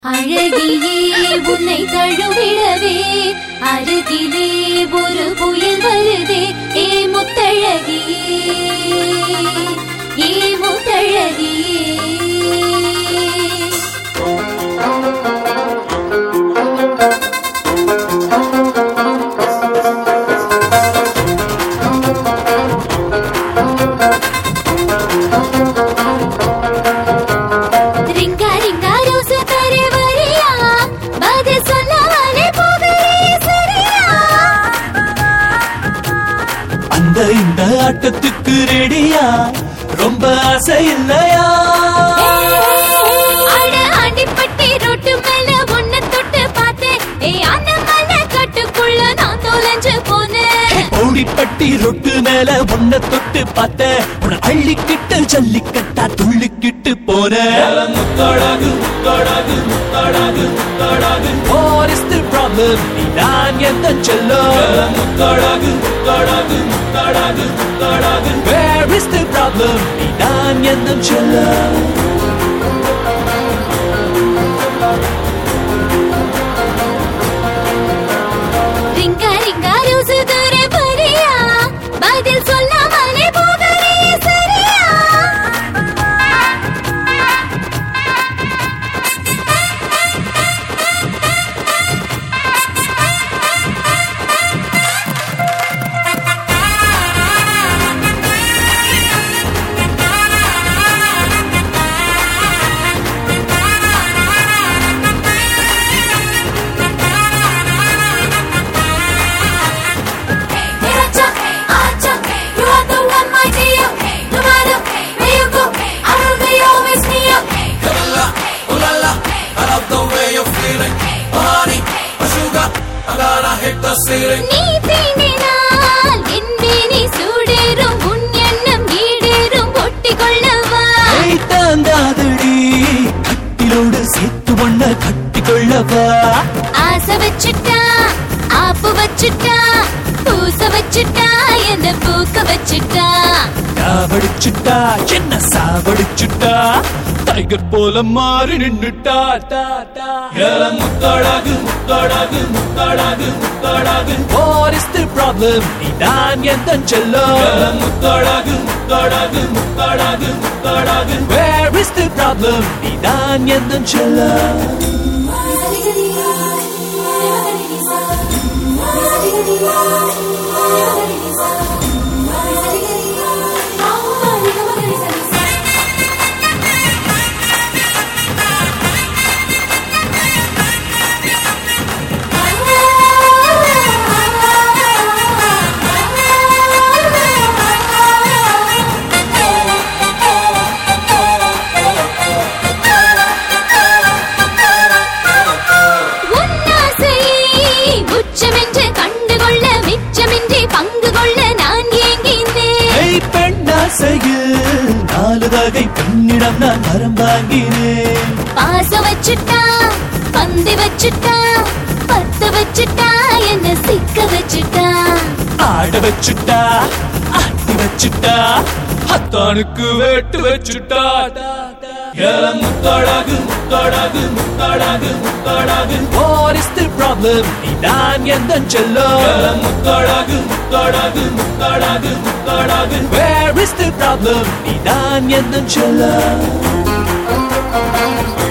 அழகியே உன்னை தழுவிடவே அருகிலே ஒரு புயல் வருதே ஏ முத்தழகியே ஏ முத்தழகியே ரிங்கா ரிங்கா ரோசு தரே வரியா பதில் சொல்லாமலே போகலே சரியா அந்த இந்த ஆட்டத்துக்கு ரெடியா ரொம்ப ஆசை இல்லையா அட ஆண்டிப்பட்டி ரோட்டு மேல உன்னை தொட்டு பார்த்தேன் ஏய் அந்த மலை கட்டுக்குள்ள நான் தொலைஞ்சு போனேன் ஓடிப்பட்டி ரொட்டு மேல உன்னை தொட்டு பார்த்த உன அள்ளிக்கிட்டு ஜல்லிக்கட்டா துள்ளிக்கிட்டு போன முத்தாடாகு முத்தாடாகு முத்தாடாகு முத்தாடாகு What is the problem? நீ நான் எந்த செல்லம் முத்தாடாகு முத்தாடாகு முத்தாடாகு முத்தாடாகு Where is the problem? நீ நான் எந்த செல்லம் ரிங்கா ரிங்கா ரோசு தரே வரியா பதில் சொல்லாமலே போகலே சரியா நீ தீண்டினால் என் மேனி சூடேறும் உன் எண்ணம் ஈடேறும் ஒட்டிக்கொள்ளவா ஏய் தாங்காதடி கட்டிலோடு சேர்த்து ஒண்ண கட்டிக்கொள்ளவா ஆசை வச்சுட்டா ஆப்பு வச்சுட்டா பூச வச்சுட்டா என்ன பூக்க வச்சுட்டா சாவடிச்சுட்டா என்ன சாவடிச்சுட்டா டைகர் போல மாறி நின்னுட்டா டா, டா. ஏல முத்தாடாகு முத்தாடாகு முத்தாடாகு முத்தாடாகு What is the problem? நீ தான் எந்த செல்லம் முத்தாடாகு முத்தாடாகு முத்தாடாகு முத்தாடாகு Where is the problem? நீ தான் எந்த செல்லம் உன் ஆசையை உச்சமென்று கண்டுகொள்ள மிச்சமின்றி பங்கு கொள்ள நான் ஏங்கினேன் ஏய் பெண்ணாசையில் நாலு வகை பெண்ணிடம் நான் வரம் வாங்கினேன் பாச வச்சுட்டா பந்தி வச்சுட்டா பத்த வச்சுட்டா என்ன சிக்க வச்சுட்டா ஆட வச்சுட்டா ஆட்டி வச்சுட்டா அத்தானுக்கு வேட்டு வச்சுட்டா ஏல முத்தாடாகு முத்தாடாகு முத்தாடாகு முத்தாடாகு What is the problem? நீ நான் எந்த செல்லம் முத்தாடாகு முத்தாடாகு முத்தாடாகு முத்தாடாகு Where is the problem? நீ நான் எந்த செல்லம்